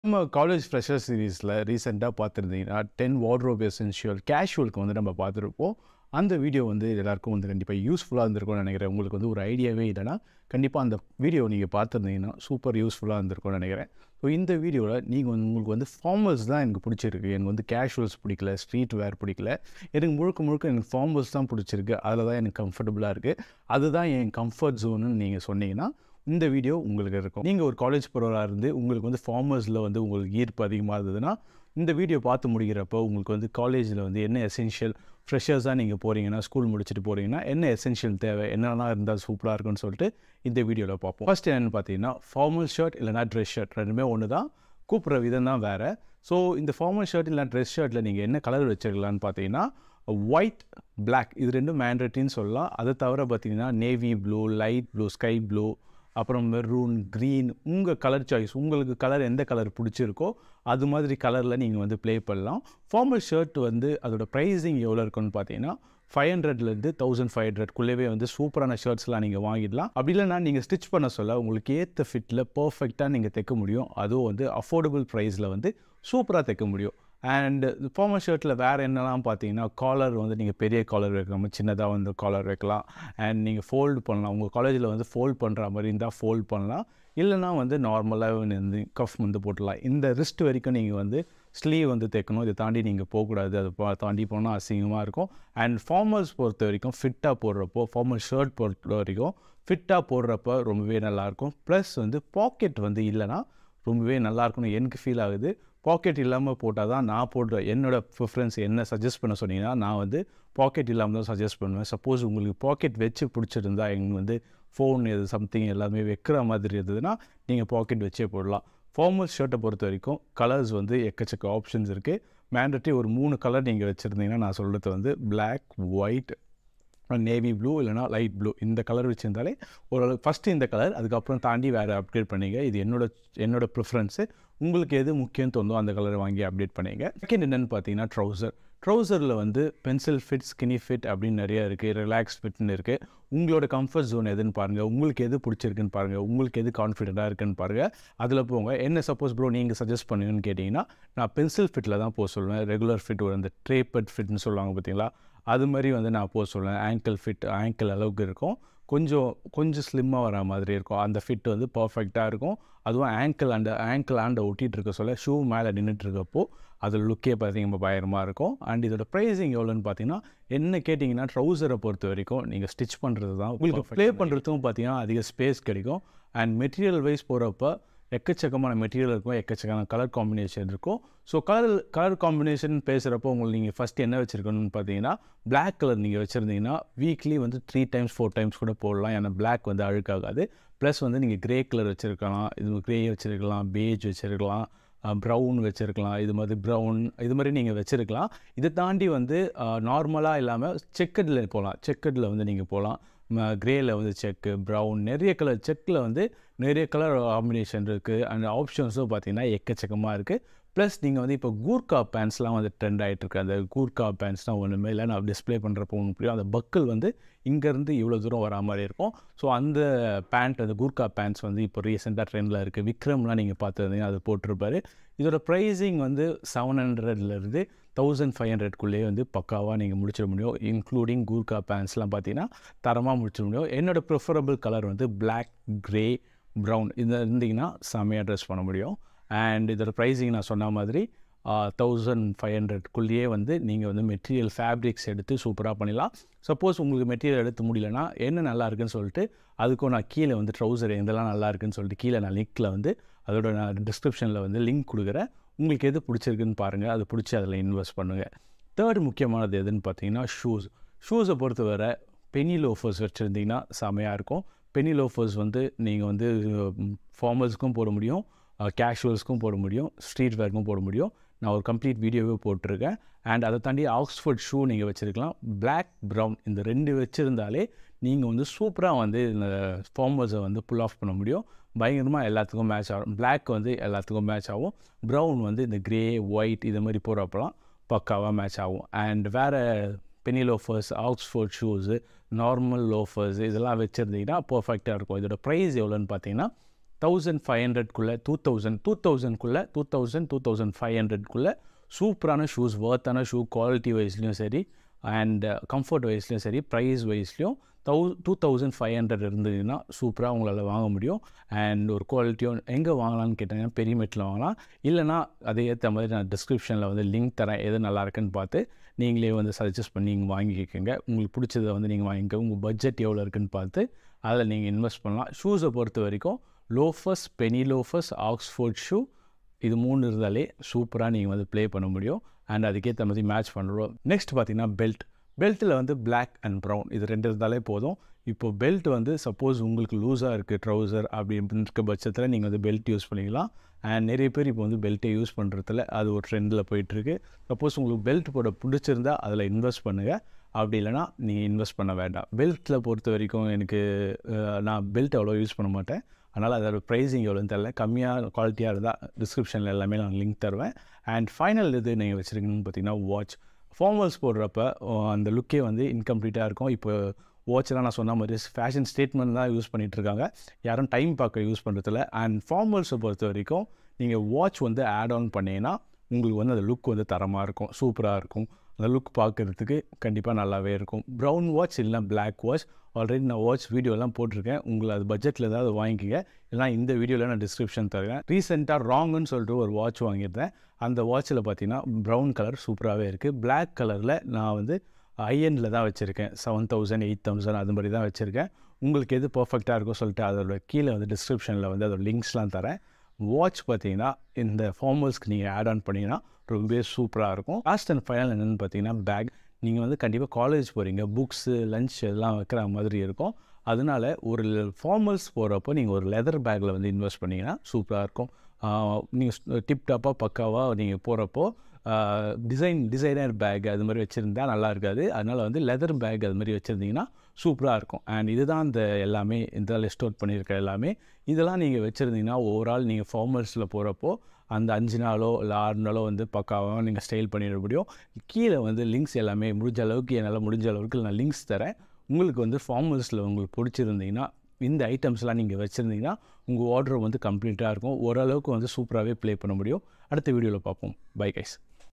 நம்ம college fresher சீரீஸில் ரீசெண்டாக பார்த்துருந்தீங்கன்னா டென் வார்ட்ரோப் எசென்ஷியல் கேஷுவலுக்கு வந்து நம்ம பார்த்துருப்போம் அந்த வீடியோ வந்து எல்லாருக்கும் வந்து கண்டிப்பாக யூஸ்ஃபுல்லாக இருந்திருக்கும்னு நினைக்கிறேன் உங்களுக்கு வந்து ஒரு ஐடியாவே இல்லைனா கண்டிப்பாக அந்த வீடியோ நீங்கள் பார்த்துருந்தீங்கன்னா சூப்பர் யூஸ்ஃபுல்லாக இருந்திருக்கும்னு நினைக்கிறேன் ஸோ இந்த வீடியோவில் நீங்கள் வந்து உங்களுக்கு வந்து ஃபார்மல்ஸ் தான் எனக்கு பிடிச்சிருக்கு எனக்கு வந்து கேஷுவல்ஸ் பிடிக்கல ஸ்ட்ரீட் வேர் பிடிக்கல எனக்கு முழுக்க முழுக்க எனக்கு ஃபார்மல்ஸ் தான் பிடிச்சிருக்கு அதில் தான் எனக்கு கம்ஃபர்டபுளாக இருக்குது அதுதான் என் கம்ஃபர்ட் ஜோனுன்னு நீங்கள் சொன்னீங்கன்னா இந்த வீடியோ உங்களுக்கு இருக்கும் நீங்கள் ஒரு காலேஜ் போகிறவராக இருந்து உங்களுக்கு வந்து ஃபார்மர்ஸில் வந்து உங்களுக்கு ஈர்ப்பு அதிகமாக இருந்ததுன்னா இந்த வீடியோ பார்த்து முடிக்கிறப்போ உங்களுக்கு வந்து காலேஜில் வந்து என்ன எசென்ஷியல் ஃப்ரெஷர்ஸாக நீங்கள் போகிறீங்கன்னா ஸ்கூல் முடிச்சுட்டு போகிறீங்கன்னா என்ன எசென்ஷியல் தேவை என்னெல்லாம் இருந்தால் சூப்பராக இருக்குன்னு சொல்லிட்டு இந்த வீடியோவில் பார்ப்போம் ஃபர்ஸ்ட் என்னென்னு பார்த்தீங்கன்னா ஃபார்மல் ஷர்ட் இல்லைனா ட்ரெஸ் ஷர்ட் ரெண்டுமே ஒன்று தான் கூப்பிட்ற விதம் தான் வேறு ஸோ இந்த ஃபார்மல் ஷர்ட் இல்லை ட்ரெஸ் ஷர்ட்டில் நீங்கள் என்ன கலர் வச்சுருக்கலான்னு பார்த்தீங்கன்னா ஒயிட் பிளாக் இது ரெண்டும் மேண்ட்ரட்டின்னு சொல்லலாம் அதை தவிர பார்த்தீங்கன்னா navy blue light blue sky blue அப்புறம் மெரூன் க்ரீன் உங்கள் கலர் சாய்ஸ் உங்களுக்கு கலர் எந்த கலர் பிடிச்சிருக்கோ அது மாதிரி கலரில் நீங்கள் வந்து ப்ளே பண்ணலாம் ஃபார்மல் ஷர்ட் வந்து அதோட ப்ரைஸிங் எவ்வளோ இருக்குன்னு பார்த்தீங்கன்னா ஃபைவ் ஹண்ட்ரட்லேருந்து தௌசண்ட் ஃபைவ் ஹண்ட்ரட்குள்ளேவே வந்து சூப்பரான ஷர்ட்ஸ்லாம் நீங்கள் வாங்கிடலாம் அப்படி இல்லைனா நீங்கள் ஸ்டிச் பண்ண சொல்ல உங்களுக்கு ஏற்ற ஃபிட்டில் பர்ஃபெக்டாக நீங்கள் தைக்க முடியும் அதுவும் வந்து அஃபோர்டபுள் ப்ரைஸில் வந்து சூப்பராக தைக்க முடியும் அண்ட் ஃபார்மல் ஷர்ட்டில் வேறு என்னெல்லாம் பார்த்தீங்கன்னா காலர் வந்து நீங்கள் பெரிய காலர் வைக்கலாம் சின்னதாக வந்து காலர் வைக்கலாம் அண்ட் நீங்கள் ஃபோல்டு பண்ணலாம் உங்கள் காலேஜில் வந்து ஃபோல்ட் பண்ணுற மாதிரி இருந்தால் ஃபோல்ட் பண்ணலாம் இல்லைனா வந்து நார்மலாக வந்து கஃப் வந்து போட்டுடலாம் இந்த ரிஸ்ட் வரைக்கும் நீங்கள் வந்து ஸ்லீவ் வந்து தைக்கணும் இதை தாண்டி நீங்கள் போகக்கூடாது அதை பா தாண்டி போனால் அசிங்கமாக இருக்கும் அண்ட் ஃபார்மல்ஸ் பொறுத்த வரைக்கும் ஃபிட்டாக போடுறப்போ ஃபார்மல் ஷர்ட் பொறுத்த வரைக்கும் ஃபிட்டாக போடுறப்போ ரொம்பவே நல்லாயிருக்கும் ப்ளஸ் வந்து பாக்கெட் வந்து இல்லைனா ரொம்பவே நல்லாயிருக்கும்னு எனக்கு ஃபீல் ஆகுது பாக்கெட் இல்லாமல் போட்டால் தான் நான் போடுற என்னோடய ப்ரிஃபரன்ஸ் என்ன சஜஸ்ட் பண்ண சொன்னீங்கன்னா நான் வந்து பாக்கெட் இல்லாமல் தான் சஜஸ்ட் பண்ணுவேன் சப்போஸ் உங்களுக்கு பாக்கெட் வச்சு பிடிச்சிருந்தா எங்களுக்கு வந்து ஃபோன் எது சம்திங் எல்லாமே வைக்கிற மாதிரி இருந்ததுன்னா நீங்கள் பாக்கெட் வச்சே போடலாம் ஃபார்மல் ஷர்ட்டை பொறுத்த வரைக்கும் கலர்ஸ் வந்து எக்கச்சக்க ஆப்ஷன்ஸ் இருக்குது மேண்டட்ரி ஒரு மூணு கலர் நீங்கள் வச்சுருந்தீங்கன்னா நான் சொல்கிறது வந்து பிளாக் ஒயிட் நேவி ப்ளூ இல்லைனா லைட் ப்ளூ இந்த கலர் வச்சுருந்தாலே ஓரளவு ஃபஸ்ட்டு இந்த கலர் அதுக்கப்புறம் தாண்டி வேறு அப்டேட் பண்ணிங்க இது என்னோட என்னோட ப்ரிஃபரன்ஸு உங்களுக்கு எது முக்கியம் தோந்தோ அந்த கலரை வாங்கி அப்டேட் பண்ணிங்க செகண்ட் என்னென்னு பார்த்தீங்கன்னா ட்ரௌசர் ட்ரௌசரில் வந்து பென்சில் ஃபிட் ஸ்கினி ஃபிட் அப்படின்னு நிறைய இருக்குது ரிலாக்ஸ் ஃபிட்னு இருக்குது உங்களோட கம்ஃபர்ட் ஜோன் எதுன்னு பாருங்கள் உங்களுக்கு எது பிடிச்சிருக்குன்னு பாருங்கள் உங்களுக்கு எது கான்ஃபிடென்ட்டாக இருக்குன்னு பாருங்கள் அதில் போங்க என்ன சப்போஸ் ப்ரோ நீங்கள் சஜஸ்ட் பண்ணுங்கன்னு கேட்டிங்கன்னா நான் பென்சில் ஃபிட்டில் தான் போக சொல்லுவேன் ரெகுலர் ஃபிட் ஒரு அந்த ட்ரேப்பட் ஃபிட்னு சொல்லுவாங்க பார்த்தீங்களா அது மாதிரி வந்து நான் போக சொல்லுவேன் ஆங்கிள் ஃபிட் ஆங்கிள் அளவுக்கு இருக்கும் கொஞ்சம் கொஞ்சம் ஸ்லிம்மாக வர மாதிரி இருக்கும் அந்த ஃபிட் வந்து பர்ஃபெக்டாக இருக்கும் அதுவும் ஆங்கிள் அண்ட் ஆங்கிள் ஆண்டை ஒட்டிகிட்டு இருக்க சொல்ல ஷூ மேலே நின்றுட்டு இருக்கப்போ அது லுக்கே பார்த்தீங்கன்னா பயங்கரமாக இருக்கும் அண்ட் இதோட ப்ரைஸிங் எவ்வளோன்னு பார்த்தீங்கன்னா என்ன கேட்டிங்கன்னா ட்ரௌசரை பொறுத்த வரைக்கும் நீங்கள் ஸ்டிச் பண்ணுறது தான் உங்களுக்கு ப்ளே பண்ணுறதுக்கும் பார்த்தீங்கன்னா அதிக ஸ்பேஸ் கிடைக்கும் அண்ட் மெட்டீரியல் வைஸ் போகிறப்ப எக்கச்சக்கமான மெட்டீரியல் இருக்கும் எக்கச்சக்கமான கலர் காம்பினேஷன் இருக்கும் ஸோ கலர் கலர் காம்பினேஷன் பேசுகிறப்போ உங்களுக்கு நீங்கள் ஃபஸ்ட் என்ன வச்சுருக்கணும்னு பார்த்தீங்கன்னா பிளாக் கலர் நீங்கள் வச்சுருந்தீங்கன்னா வீக்லி வந்து த்ரீ டைம்ஸ் ஃபோர் டைம்ஸ் கூட போடலாம் ஏன்னா பிளாக் வந்து அழுக்காகாது ப்ளஸ் வந்து நீங்கள் க்ரே கலர் வச்சுருக்கலாம் இது க்ரே வச்சுருக்கலாம் பேஜ் வச்சுருக்கலாம் ப்ரௌன் வச்சுருக்கலாம் இது மாதிரி ப்ரௌன் இது மாதிரி நீங்கள் வச்சுருக்கலாம் இதை தாண்டி வந்து நார்மலாக இல்லாமல் செக்கடில் போகலாம் செக்கடில் வந்து நீங்கள் போகலாம் க்ரேயில் வந்து செக்கு ப்ரௌன் நிறைய கலர் செக்கில் வந்து நிறைய கலர் காம்பினேஷன் இருக்குது அண்ட் ஆப்ஷன்ஸும் பார்த்தீங்கன்னா எக்கச்சக்கமாக இருக்குது ப்ளஸ் நீங்கள் வந்து இப்போ கூர்கா பேண்ட்ஸ்லாம் வந்து ட்ரெண்ட் ஆகிட்டு இருக்கு அந்த கூர்கா பேண்ட்ஸ்லாம் ஒன்றுமே இல்லை நான் டிஸ்பிளே பண்ணுறப்போ ஒன்று புரியும் அந்த பக்கிள் வந்து இங்கேருந்து இவ்வளோ தூரம் வரா மாதிரி இருக்கும் ஸோ அந்த பேண்ட் அந்த கூர்கா பேண்ட்ஸ் வந்து இப்போ ரீசெண்டாக ட்ரெண்டில் இருக்குது விக்ரம்லாம் நீங்கள் பார்த்துருந்தீங்க அது போட்டிருப்பாரு இதோட ப்ரைஸிங் வந்து செவன் ஹண்ட்ரட்லேருந்து தௌசண்ட் ஃபைவ் ஹண்ட்ரட்குள்ளேயே வந்து பக்காவாக நீங்கள் முடிச்சிட முடியும் இன்க்ளூடிங் கூர்கா பேண்ட்ஸ்லாம் பார்த்தீங்கன்னா தரமாக முடிச்சிட முடியும் என்னோடய ப்ரிஃபரபிள் கலர் வந்து பிளாக் க்ரே ப்ரௌன் இந்த இருந்தீங்கன்னா செம்மையாக ட்ரெஸ் பண்ண முடியும் அண்ட் இதோட ப்ரைஸிங் நான் சொன்ன மாதிரி தௌசண்ட் ஃபைவ் ஹண்ட்ரட்குள்ளேயே வந்து நீங்கள் வந்து மெட்டீரியல் ஃபேப்ரிக்ஸ் எடுத்து சூப்பராக பண்ணிடலாம் சப்போஸ் உங்களுக்கு மெட்டீரியல் எடுத்து முடியலன்னா என்ன நல்லா இருக்குன்னு சொல்லிட்டு அதுக்கும் நான் கீழே வந்து ட்ரௌசர் எந்தெல்லாம் நல்லா இருக்குன்னு சொல்லிட்டு கீழே நான் லிங்க்கில் வந்து அதோட நான் டிஸ்கிரிப்ஷனில் வந்து லிங்க் கொடுக்குறேன் உங்களுக்கு எது பிடிச்சிருக்குன்னு பாருங்கள் அது பிடிச்சி அதில் இன்வெஸ்ட் பண்ணுங்கள் தேர்ட் முக்கியமானது எதுன்னு பார்த்தீங்கன்னா ஷூஸ் ஷூஸை பொறுத்தவரை பெனி லோஃபர்ஸ் வச்சுருந்தீங்கன்னா செமையாக இருக்கும் பெனி லோஃபர்ஸ் வந்து நீங்கள் வந்து ஃபார்மல்ஸ்க்கும் போட முடியும் கேஷுவல்ஸ்க்கும் போட முடியும் ஸ்ட்ரீட் வேர்க்கும் போட முடியும் நான் ஒரு கம்ப்ளீட் வீடியோவே போட்டிருக்கேன் அண்ட் அதை தாண்டி ஆக்ஸ்ஃபோர்ட் ஷூ நீங்கள் வச்சுருக்கலாம் பிளாக் ப்ரௌன் இந்த ரெண்டு வச்சுருந்தாலே நீங்கள் வந்து சூப்பராக வந்து இந்த ஃபார்மல்ஸை வந்து புல் ஆஃப் பண்ண முடியும் பயங்கரமாக எல்லாத்துக்கும் மேட்ச் ஆகும் பிளாக் வந்து எல்லாத்துக்கும் மேட்ச் ஆகும் ப்ரௌன் வந்து இந்த க்ரே ஒயிட் இது மாதிரி போகிறப்பலாம் பக்காவாக மேட்ச் ஆகும் அண்ட் வேறு penny loafers Oxford shoes normal loafers இதெல்லாம் வச்சுருந்தீங்கன்னா பர்ஃபெக்டாக இருக்கும் இதோட ப்ரைஸ் எவ்வளோன்னு பார்த்தீங்கன்னா தௌசண்ட் ஃபைவ் ஹண்ட்ரட்குள்ளே டூ தௌசண்ட் டூ தௌசண்ட்குள்ளே two thousand two thousand five ஹண்ட்ரட்குள்ளே சூப்பரான ஷூஸ் ஒர்த்தான ஷூ குவாலிட்டி வைஸ்லையும் சரி அண்ட் கம்ஃபர்ட் வைஸ்லையும் சரி ப்ரைஸ் வைஸ்லையும் தௌ டூ தௌசண்ட் ஃபைவ் ஹண்ட்ரட் இருந்ததுன்னா சூப்பராக உங்களால் வாங்க முடியும் அண்ட் ஒரு குவாலிட்டியும் எங்கே வாங்கலாம்னு கேட்டாங்கன்னா பெரியமெட்டில் வாங்கலாம் இல்லைனா அதை ஏற்ற மாதிரி நான் டிஸ்கிரிப்ஷனில் வந்து லிங்க் தரேன் எது நல்லா இருக்குன்னு பார்த்து நீங்களே வந்து சஜஸ்ட் பண்ணி நீங்கள் வாங்கிக்கோங்க உங்களுக்கு பிடிச்சதை வந்து நீங்கள் வாங்கிக்கோங்க உங்கள் பட்ஜெட் எவ்வளோ இருக்குன்னு பார்த்து அதில் நீங்கள் இன்வெஸ்ட் பண்ணலாம் ஷூஸை பொறுத்த வரைக்கும் loafers penny loafers Oxford shoe இது மூணு இருந்தாலே சூப்பராக நீங்கள் வந்து ப்ளே பண்ண முடியும் அண்ட் அதுக்கேற்ற மாதிரி மேட்ச் பண்ணுறோம் நெக்ஸ்ட் பார்த்தீங்கன்னா பெல்ட் பெல்ட்டில் வந்து பிளாக் அண்ட் ப்ரௌன் இது ரெண்டு இருந்தாலே போதும் இப்போ பெல்ட் வந்து சப்போஸ் உங்களுக்கு லூஸாக இருக்குது ட்ரௌசர் அப்படி இருக்க பட்சத்தில் நீங்கள் வந்து பெல்ட் யூஸ் பண்ணிக்கலாம் அண்ட் நிறைய பேர் இப்போ வந்து பெல்ட்டை யூஸ் பண்ணுறதுல அது ஒரு ட்ரெண்டில் போயிட்டுருக்கு சப்போஸ் உங்களுக்கு பெல்ட் போட பிடிச்சிருந்தா அதில் இன்வெஸ்ட் பண்ணுங்கள் அப்படி இல்லைனா நீங்கள் இன்வெஸ்ட் பண்ண வேண்டாம் பெல்ட்டில் பொறுத்த வரைக்கும் எனக்கு நான் பெல்ட் அவ்வளோ யூஸ் பண்ண மாட்டேன் அதனால் அதோட ப்ரைஸிங் எவ்வளோன்னு தெரில கம்மியாக குவாலிட்டியாக இருந்தால் டிஸ்கிரிப்ஷனில் எல்லாமே நான் லிங்க் தருவேன் அண்ட் ஃபைனல் இது நீங்கள் வச்சுருக்கீங்கன்னு பார்த்தீங்கன்னா வாட்ச் ஃபார்மல்ஸ் போடுறப்ப அந்த லுக்கே வந்து இன்கம்ப்ளீட்டாக இருக்கும் இப்போ வாட்ச்லாம் நான் சொன்ன மாதிரி ஃபேஷன் ஸ்டேட்மெண்ட் தான் யூஸ் பண்ணிகிட்ருக்காங்க யாரும் டைம் பார்க்க யூஸ் பண்ணுறதில்ல அண்ட் ஃபார்மல்ஸை பொறுத்த வரைக்கும் நீங்கள் வாட்ச் வந்து ஆட் ஆன் பண்ணிங்கன்னா உங்களுக்கு வந்து அந்த லுக் வந்து தரமாக இருக்கும் சூப்பராக இருக்கும் அந்த லுக் பார்க்குறதுக்கு கண்டிப்பாக நல்லாவே இருக்கும் ப்ரௌன் வாட்ச் இல்லைனா பிளாக் வாட்ச் ஆல்ரெடி நான் வாட்ச் வீடியோலாம் போட்டிருக்கேன் உங்களை அது பட்ஜெட்டில் ஏதாவது வாங்கிக்கங்க இல்லைனா இந்த வீடியோவில் நான் டிஸ்கிரிப்ஷன் தருவேன் ரீசெண்டாக ராங்குன்னு சொல்லிட்டு ஒரு வாட்ச் வாங்கியிருந்தேன் அந்த வாட்சில் பார்த்தீங்கன்னா ப்ரௌன் கலர் சூப்பராகவே இருக்குது பிளாக் கலரில் நான் வந்து ஐஎனில் தான் வச்சுருக்கேன் செவன் தௌசண்ட் எயிட் தௌசண்ட் அது மாதிரி தான் வச்சுருக்கேன் உங்களுக்கு எது பர்ஃபெக்டாக இருக்கோ சொல்லிட்டு அதோட கீழே வந்து டிஸ்கிரிப்ஷனில் வந்து அதோட லிங்க்ஸ்லாம் தரேன் வாட்ச் பார்த்தீங்கன்னா இந்த ஃபார்மல்ஸ்க்கு நீங்கள் ஆட் ஆன் பண்ணிங்கன்னா ரொம்பவே சூப்பராக இருக்கும் லாஸ்ட் அண்ட் ஃபைனல் என்னென்னு பார்த்தீங்கன்னா பேக் நீங்கள் வந்து கண்டிப்பாக காலேஜ் போகிறீங்க புக்ஸு லஞ்ச் எல்லாம் வைக்கிற மாதிரி இருக்கும் அதனால ஒரு ஃபார்மல்ஸ் போகிறப்போ நீங்கள் ஒரு லெதர் பேக்கில் வந்து இன்வெஸ்ட் பண்ணிங்கன்னா சூப்பராக இருக்கும் நீங்கள் டிப் டாப்பாக பக்காவாக நீங்கள் போகிறப்போ டிசைன் டிசைனர் பேக் அது மாதிரி வச்சுருந்தா நல்லா இருக்காது அதனால் வந்து லெதர் பேக் அது மாதிரி வச்சுருந்தீங்கன்னா சூப்பராக இருக்கும் அண்ட் இதுதான் இந்த எல்லாமே இந்த லிஸ்ட் அவுட் பண்ணியிருக்க எல்லாமே இதெல்லாம் நீங்கள் வச்சுருந்தீங்கன்னா ஓவரால் நீங்கள் ஃபார்மல்ஸில் போகிறப்போ அந்த அஞ்சு நாளோ இல்லை ஆறு நாளோ வந்து பக்காவாக நீங்கள் ஸ்டைல் பண்ணிட முடியும் கீழே வந்து லிங்க்ஸ் எல்லாமே முடிஞ்ச அளவுக்கு என்னால் முடிஞ்ச அளவுக்கு நான் லிங்க்ஸ் தரேன் உங்களுக்கு வந்து ஃபார்மல்ஸில் உங்களுக்கு பிடிச்சிருந்தீங்கன்னா இந்த ஐட்டம்ஸ்லாம் நீங்கள் வச்சுருந்தீங்கன்னா உங்கள் ஆர்டர் வந்து கம்ப்ளீட்டாக இருக்கும் ஓரளவுக்கு வந்து சூப்பராகவே ப்ளே பண்ண முடியும் அடுத்த வீடியோவில் பார்ப்போம் பை கைஸ்